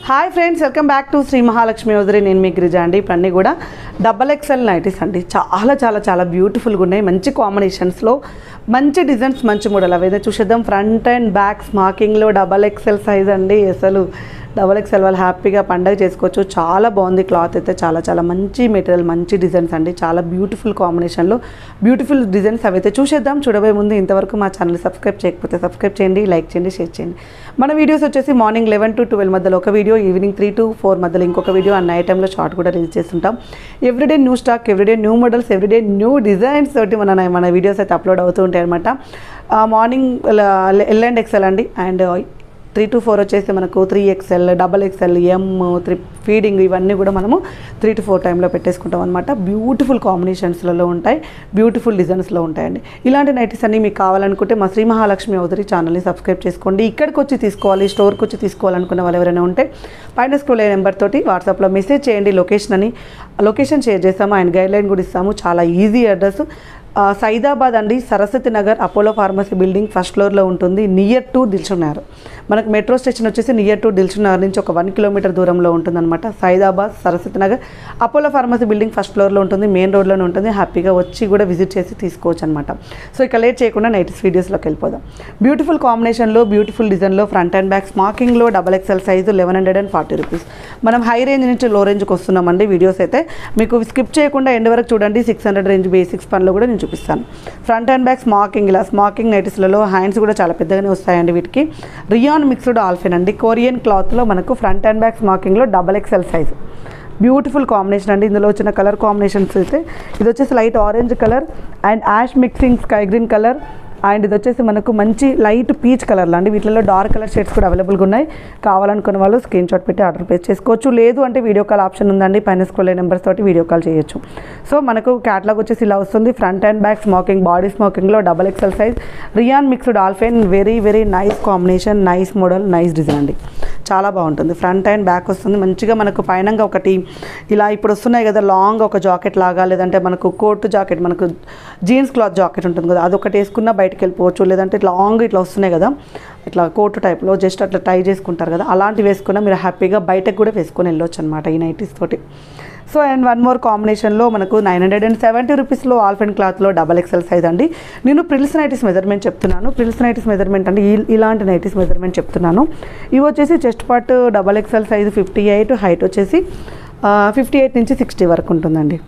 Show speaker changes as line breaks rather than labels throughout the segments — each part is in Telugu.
hi friends welcome back to Shri Mahalakshmi వదిలి నేను మీ గిరిజా అండి ఇప్పుడు అన్నీ కూడా డబల్ ఎక్సెల్ నైటీస్ అండి చాలా చాలా చాలా బ్యూటిఫుల్గా ఉన్నాయి మంచి కాంబినేషన్స్లో మంచి డిజైన్స్ మంచి మోడల్ అవైతే చూసేద్దాం ఫ్రంట్ అండ్ బ్యాక్ స్మాకింగ్లో డబల్ ఎక్సెల్ సైజ్ అండి అసలు డబల్ ఎక్సెల్ వాళ్ళు హ్యాపీగా పండగ చేసుకోవచ్చు చాలా బాగుంది క్లాత్ అయితే చాలా చాలా మంచి మెటీరియల్ మంచి డిజైన్స్ అండి చాలా బ్యూటిఫుల్ కాంబినేషన్లో బ్యూటిఫుల్ డిజైన్స్ అవైతే చూసేద్దాం చూడబోయే ముందు ఇంతవరకు మా ఛానల్ సబ్స్క్రైబ్ చేయకపోతే సబ్స్క్రైబ్ చేయండి లైక్ చేయండి షేర్ చేయండి మన వీడియోస్ వచ్చేసి మార్నింగ్ లెవెన్ టు ట్వెల్వ్ మధ్యలో ఒక video evening three to four మధ్యలో ఇంకొక వీడియో అండ్ నైట్ టైంలో షార్ట్ కూడా రిలీజ్ చేస్తుంటాం everyday new stock everyday new models everyday new designs తోటి మన మన వీడియోస్ అయితే అప్లోడ్ అవుతూ ఉంటాయి అనమాట మార్నింగ్ ఎల్ అండ్ ఎక్సెల్ అండి అండ్ త్రీ టు ఫోర్ వచ్చేసి మనకు three XL double XL M three feeding ఇవన్నీ కూడా మనము త్రీ టు ఫోర్ టైంలో పెట్టేసుకుంటాం అనమాట బ్యూటిఫుల్ కాంబినేషన్స్లలో ఉంటాయి బ్యూటిఫుల్ డిజైన్స్లో ఉంటాయండి ఇలాంటి నైటీస్ అన్ని మీకు కావాలనుకుంటే మా శ్రీ మహాలక్ష్మి అవుదరి ఛానల్ని సబ్స్క్రైబ్ చేసుకోండి ఇక్కడికి వచ్చి తీసుకోవాలి స్టోర్కి వచ్చి తీసుకోవాలనుకున్న వాళ్ళు ఎవరైనా ఉంటే పైన స్క్రోల్ అయ్యే నెంబర్ తోటి వాట్సాప్లో మెసేజ్ చేయండి లొకేషన్ అని లొకేషన్ షేర్ చేస్తాము అండ్ గైడ్లైన్ కూడా ఇస్తాము చాలా ఈజీ అడ్రస్ ఆ, సైదాబాద్ అండి Saraswati Nagar Apollo pharmacy building first ఫ్లోర్లో ఉంటుంది నియర్ టు దిల్చున్నారు మనకు మెట్రో స్టేషన్ వచ్చేసి నియర్ టు దిల్చున్నారు నుంచి ఒక వన్ కిలోమీటర్ దూరంలో ఉంటుందన్నమాట Saidabad Saraswati Nagar Apollo pharmacy building first ఫ్లోర్లో ఉంటుంది మెయిన్ రోడ్లోనే ఉంటుంది హ్యాపీగా వచ్చి కూడా విజిట్ చేసి తీసుకోవచ్చు అనమాట సో ఇక లేట్ చేయకుండా నైట్స్ వీడియోస్లోకి వెళ్ళిపోదాం బ్యూటిఫుల్ కాంబినేషన్లో బ్యూటిఫుల్ డిజైన్లో ఫ్రంట్ అండ్ బ్యాక్ స్మాకింగ్లో double XL size eleven hundred and forty rupees మనం హై రేంజ్ నుంచి లో రేంజ్కి వస్తున్నామండి వీడియోస్ అయితే మీకు స్కిప్ చేయకుండా ఎండ్ వరకు చూడండి సిక్స్ హండ్రెడ్ రేంజ్ బేసిక్స్ పనిలో కూడా నేను చూపిస్తాను ఫ్రంట్ అండ్ బ్యాక్ స్మాకింగ్ ఇలా స్మాకింగ్ నైటీస్లలో హ్యాండ్స్ కూడా చాలా పెద్దగానే వస్తాయండి వీటికి రియాన్ మిక్స్డ్ ఆల్ఫెన్ అండి కొరియన్ క్లాత్లో మనకు ఫ్రంట్ అండ్ బ్యాక్ స్మాకింగ్లో double XL size beautiful combination అండి ఇందులో వచ్చిన కలర్ కాంబినేషన్స్ అయితే ఇది వచ్చేసి light orange colour and ash mixing sky green colour and ఇది వచ్చేసి మనకు మంచి లైట్ పీచ్ కలర్లో అండి వీటిలో డార్క్ కలర్ షేడ్స్ కూడా అవైలబుల్గా ఉన్నాయి కావాలనుకున్న వాళ్ళు స్క్రీన్ షాట్ పెట్టి ఆర్డర్ ప్లేస్ చేసుకోవచ్చు లేదు అంటే వీడియో కాల్ ఆప్షన్ ఉందండి పైన స్క్రోల్ నెంబర్స్ తోటి వీడియో కాల్ చేయొచ్చు సో మనకు క్యాట్లాగ్ వచ్చేసి ఇలా వస్తుంది front and back smoking body స్మోకింగ్లో double XL size rayon mixed ఆల్ఫెన్ very very nice combination nice model nice design అండి చాలా బాగుంటుంది ఫ్రంట్ అండ్ బ్యాక్ వస్తుంది మంచిగా మనకు పైనంగా ఒకటి ఇలా ఇప్పుడు వస్తున్నాయి కదా లాంగ్ ఒక జాకెట్ లాగా లేదంటే మనకు కోట్ జాకెట్ మనకు జీన్స్ క్లాత్ జాకెట్ ఉంటుంది కదా అదొకటి వేసుకున్నా బయటకు వెళ్ళిపోవచ్చు లేదంటే లాంగ్ ఇట్లా వస్తున్నాయి కదా ఇట్లా కోట్ టైప్లో జస్ట్ అట్లా టై చేసుకుంటారు కదా అలాంటివి వేసుకున్నా మీరు హ్యాపీగా బయటకు కూడా వేసుకొని వెళ్ళొచ్చు అనమాట ఈ నైటీస్ తోటి సో అండ్ వన్ మోర్ కాంబినేషన్లో మనకు నైన్ హండ్రెడ్ అండ్ సెవెంటీ రూపీస్లో ఆల్ఫెన్ క్లాత్లో డబల్ ఎక్సెల్ సైజ్ అండి నేను ప్రిల్స్ నైటీస్ మెజర్మెంట్ చెప్తున్నాను ప్రిల్స్ నైటీస్ మెజర్మెంట్ అంటే ఈ- ఇలాంటి నైటీస్ మెజర్మెంట్ చెప్తున్నాను ఇవి వచ్చేసి chest part double XL size fifty eight height వచ్చేసి ఫిఫ్టీ ఎయిట్ నుంచి సిక్స్టీ వరకు ఉంటుందండి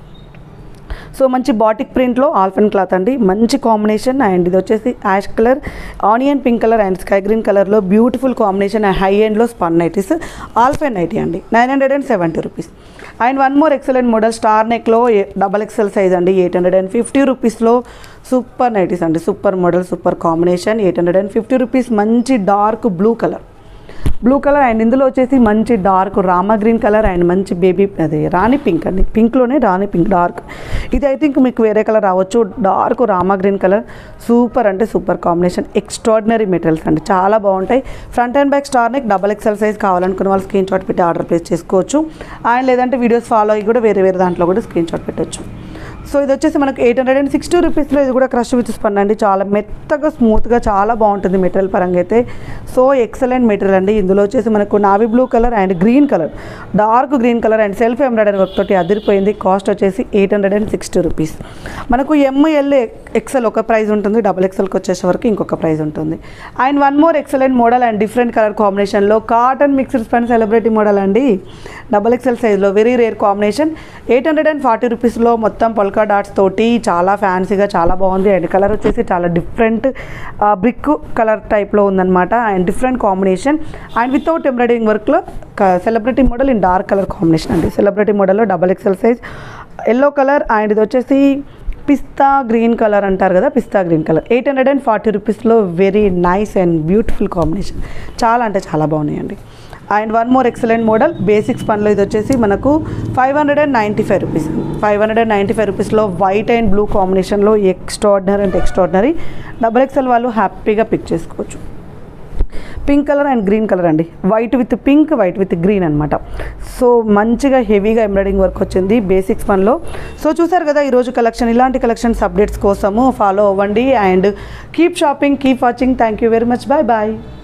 సో మంచి బాటిక్ ప్రింట్లో ఆల్ఫెన్ క్లాత్ అండి మంచి కాంబినేషన్ అండ్ ఇది వచ్చేసి ash colour onion pink colour and sky green కలర్లో బ్యూటిఫుల్ కాంబినేషన్ అండ్ హై ఎండ్లో స్పన్ నైటీస్ ఆల్ఫెన్ నైటీ అండి nine hundred and seventy rupees and one more excellent model star నెక్లో డబల్ ఎక్సెల్ సైజ్ అండి ఎయిట్ హండ్రెడ్ అండ్ ఫిఫ్టీ రూపీస్లో సూపర్ నైటీస్ అండి super model super combination eight hundred and fifty rupees మంచి dark blue colour blue colour and ఇందులో వచ్చేసి మంచి dark Rama green colour and మంచి బేబీ అదే రాణి పింక్ అండి పింక్లోనే రాణి పింక్ డార్క్ ఇది ఐ థింక్ మీకు వేరే కలర్ రావచ్చు dark Rama green colour super అంటే సూపర్ కాంబినేషన్ ఎక్స్ట్రాడినరీ మెటీరియల్స్ అండి చాలా బాగుంటాయి front and back star neck double XL size కావాలనుకున్న వాళ్ళు స్క్రీన్ షాట్ పెట్టి ఆర్డర్ ప్లేస్ చేసుకోవచ్చు అండ్ లేదంటే వీడియోస్ ఫాలో అయ్యి కూడా వేరే వేరే దాంట్లో కూడా స్క్రీన్ షాట్ పెట్టచ్చు సో ఇది వచ్చేసి మనకు ఎయిట్ హండ్రెడ్ అండ్ సిక్స్టీ రూపీస్లో ఇది కూడా క్రష్ విత్ స్పన్ అండి చాలా మెత్తగా స్మూత్గా చాలా బాగుంటుంది మెటీరియల్ పరంగా అయితే సో ఎక్సలెంట్ మెటీరియల్ అండి ఇందులో వచ్చేసి మనకు navy blue colour and green colour dark green colour and self embroidery work తోటి అదిరిపోయింది కాస్ట్ వచ్చేసి eight hundred and sixty rupees మనకు ఎంఎల్ ఎక్సెల్ ఒక ప్రైస్ ఉంటుంది డబుల్ ఎక్సెల్కి వచ్చేసే వరకు ఇంకొక ప్రైస్ ఉంటుంది and one more excellent model and different colour కాంబినేషన్లో cotton mixed spun celebrity model అండి డబల్ ఎక్సెల్ సైజ్లో very rare combination eight hundred and forty రూపీస్లో మొత్తం పొల్కా డాట్స్ తోటి చాలా ఫ్యాన్సీగా చాలా బాగుంది అండ్ కలర్ వచ్చేసి చాలా డిఫరెంట్ బ్రిక్ కలర్ టైప్లో ఉందన్నమాట and different combination and without embroidering వర్క్లో celebrity model in dark colour combination అండి సెలబ్రిటీ మోడల్లో double XL size yellow colour and ఇది వచ్చేసి పిస్తా గ్రీన్ కలర్ అంటారు కదా పిస్తా green colour eight hundred and forty రూపీస్లో very nice and beautiful combination చాలా అంటే చాలా బాగున్నాయండి and one more excellent model basics పనిలో ఇది వచ్చేసి మనకు five hundred and ninety five rupees five hundred and ninety five రూపీస్లో వైట్ అండ్ బ్లూ కాంబినేషన్లో extraordinary and extraordinary double XL వాళ్ళు హ్యాపీగా పిక్ చేసుకోవచ్చు pink colour and green colour అండి white with pink white with green అనమాట సో మంచిగా హెవీగా ఎంబ్రాయిడింగ్ వర్క్ వచ్చింది బేసిక్స్ పనిలో సో చూసారు కదా ఈరోజు కలెక్షన్ ఇలాంటి కలెక్షన్స్ అప్డేట్స్ కోసము ఫాలో అవ్వండి and keep shopping keep watching thank you very much bye bye